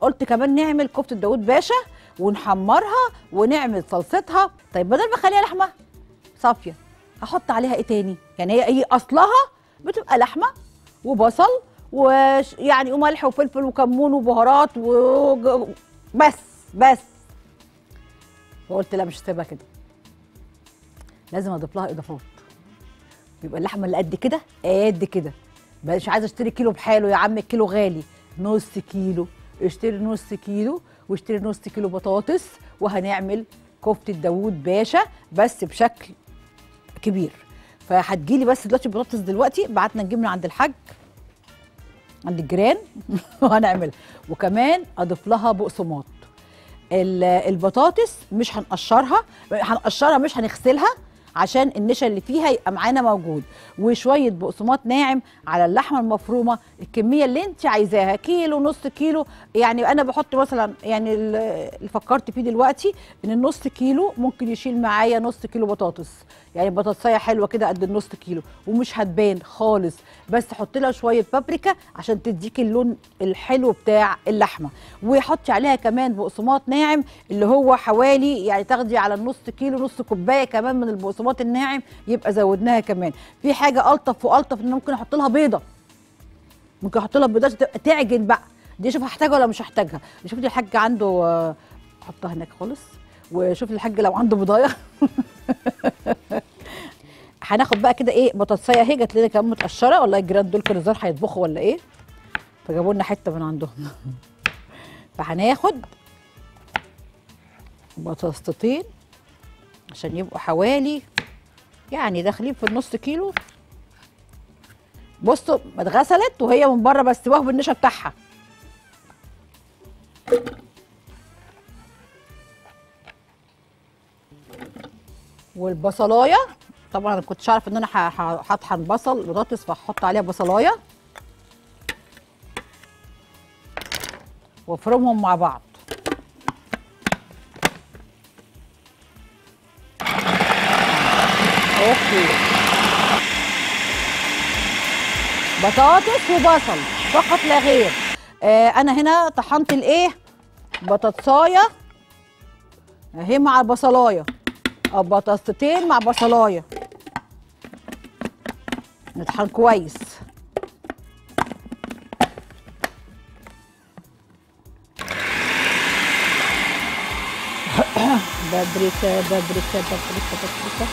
قلت كمان نعمل كفته داوود باشا ونحمرها ونعمل صلصتها طيب بدل ما اخليها لحمه صافيه هحط عليها ايه تاني يعني هي هي اصلها بتبقى لحمه وبصل ويعني وملح وفلفل وكمون وبهارات و بس بس فقلت لا مش هسيبها كده لازم اضيف لها اضافات يبقى اللحمه اللي قد كده قد كده مش عايزه اشتري كيلو بحاله يا عم الكيلو غالي نص كيلو اشتري نص كيلو واشتري نص كيلو بطاطس وهنعمل كفته داوود باشا بس بشكل كبير فهتجيلي بس دلوقتي البطاطس دلوقتي بعتنا نجيب من عند الحاج عند الجيران وهنعملها وكمان اضيف لها بقسماط ال- البطاطس مش هنقشرها هنقشرها مش هنغسلها عشان النشا اللي فيها يبقى معانا موجود وشويه بقسماط ناعم على اللحمه المفرومه الكميه اللي انت عايزاها كيلو نص كيلو يعني انا بحط مثلا يعني ال- اللي فكرت فيه دلوقتي ان النص كيلو ممكن يشيل معايا نص كيلو بطاطس يعني بطاطسايه حلوه كده قد النص كيلو ومش هتبان خالص بس حط لها شويه بابريكا عشان تديك اللون الحلو بتاع اللحمه وحطي عليها كمان بقسماط ناعم اللي هو حوالي يعني تاخدي على النص كيلو نص كوبايه كمان من البقسماط الناعم يبقى زودناها كمان في حاجه الطف والطف ان ممكن احط لها بيضه ممكن احط لها بيضات تبقى تعجن بقى دي شوف هحتاجها ولا مش هحتاجها شوفي الحاج عنده آه، حطها هناك خالص وشوفي الحاج لو عنده بضايه هناخد بقى كده ايه بطاطسايه اهي جات لنا كمان متقشره والله الجيران دول كانوا زار هيطبخوا ولا ايه فجابوا لنا حته من عندهم فهناخد بطاطستين عشان يبقوا حوالي يعني داخلين في النص كيلو بصوا اتغسلت وهي من بره بس واخد النشا بتاعها والبصلايه طبعا انا كنتش عارف ان انا ه- ه- هطحن بصل بطاطس فهحط عليها بصلايه وافرمهم مع بعض اوكي بطاطس وبصل فقط لا غير آه انا هنا طحنت الايه بطاطسايه اهي مع البصلايه او بطاطستين مع بصلايه نطحن كويس بابريكا بابريكا بابريكا بابريكا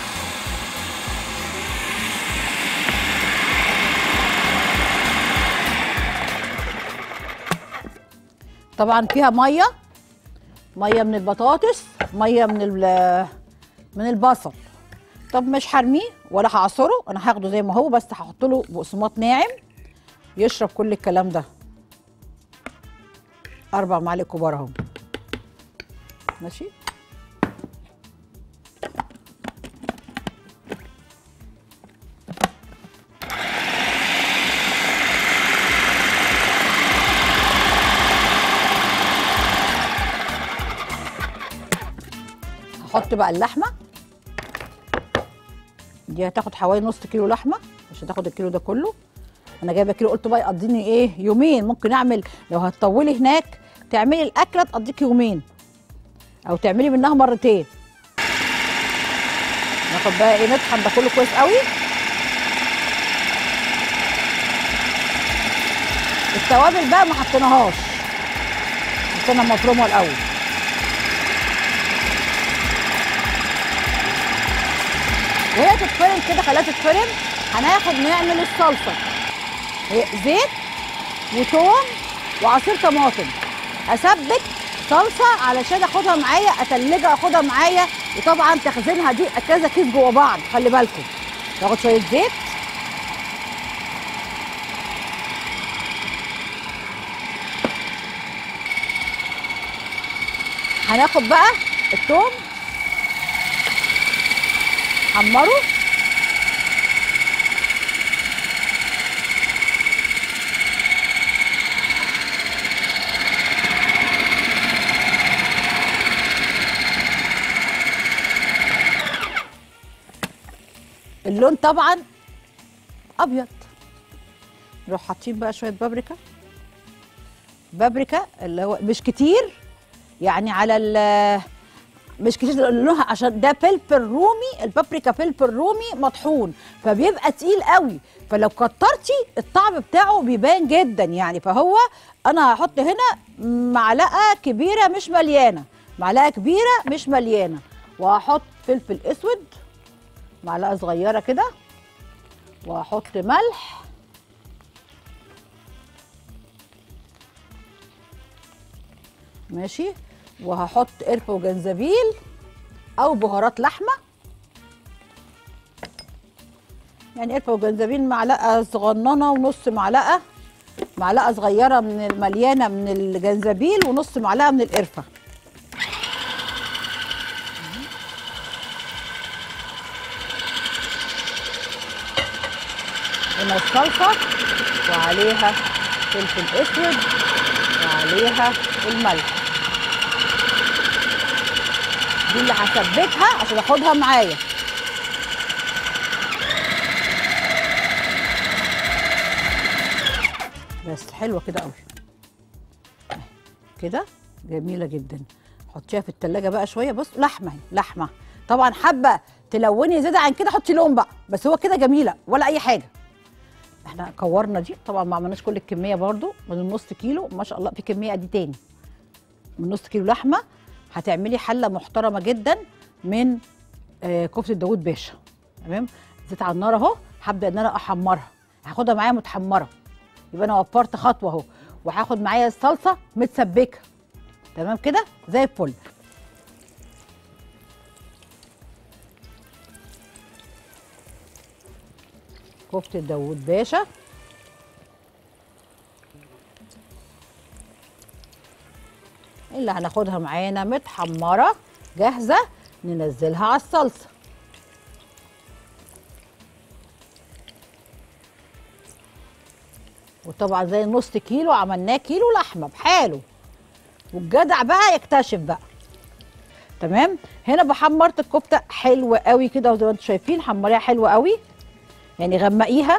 طبعا فيها ميه ميه من البطاطس ميه من ال- من البصل طب مش هرميه ولا هعصره انا هاخده زي ما هو بس هحط له بقسماط ناعم يشرب كل الكلام ده اربع معالق كبار اهو ماشي هحط بقى اللحمه دي هتاخد حوالي نص كيلو لحمه مش هتاخد الكيلو ده كله انا جايبه كيلو قلت بقى يقضيني ايه يومين ممكن اعمل لو هتطولي هناك تعملي الاكله تقضيك يومين او تعملي منها مرتين ناخد بقى ايه نطحن ده كله كويس قوي التوابل بقى ما حطيناهاش حطينا مفرومه الاول وهي تتفرم كده خليها تتفرم هناخد نعمل الصلصه هي زيت وتوم وعصير طماطم اسبك صلصه علشان اخدها معايا اتلجها اخدها معايا وطبعا تخزينها دي كذا كيس جوه بعض خلي بالكم تاخد شويه زيت هناخد بقى التوم حمره اللون طبعا ابيض نروح حاطين بقى شويه بابريكا بابريكا اللي هو مش كتير يعني على ال مش كتير لونها عشان ده فلفل رومي البابريكا فلفل رومي مطحون فبيبقى تقيل قوي فلو كترتي الطعم بتاعه بيبان جدا يعني فهو انا هحط هنا معلقه كبيره مش مليانه معلقه كبيره مش مليانه وهحط فلفل اسود معلقه صغيره كده وهحط ملح ماشي وهحط قرفه وجنزبيل او بهارات لحمه يعني قرفه وجنزبيل معلقه صغننه ونص معلقه معلقه صغيره من المليانه من الجنزبيل ونص معلقه من القرفه هنا الصلصه وعليها فلفل اسود وعليها الملح دي اللي هسبكها عشان اخدها معايا بس حلوه كده قوي كده جميله جدا حطيها في التلاجة بقى شويه بص لحمه اهي لحمه طبعا حابه تلوني زياده عن كده حطي لون بقى بس هو كده جميله ولا اي حاجه احنا كورنا دي طبعا ما عملناش كل الكميه برضو من النص كيلو ما شاء الله في كميه دي تاني من نص كيلو لحمه هتعملي حله محترمه جدا من آه كفته داوود باشا تمام زيت على النار اهو هبدا ان انا احمرها هاخدها معايا متحمره يبقى انا وفرت خطوه اهو وهاخد معايا الصلصه متسبكه تمام كده زي الفل كفته داوود باشا اللي هناخدها معانا متحمره جاهزه ننزلها على الصلصه وطبعا زي النص كيلو عملناه كيلو لحمه بحاله والجدع بقى يكتشف بقى تمام هنا بحمرت الكفته حلوه قوي كده وزي ما انتم شايفين حمريها حلوه قوي يعني غمقيها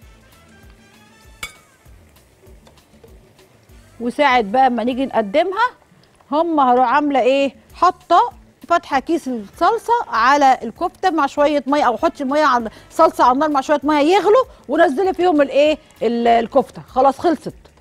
وساعد بقى اما نيجي نقدمها هم هروح عامله ايه حاطه فاتحه كيس الصلصه على الكفته مع شويه ميه او حطي الميه على صلصه على النار مع شويه ميه يغلوا ونزلي فيهم الايه ال- الكفته خلاص خلصت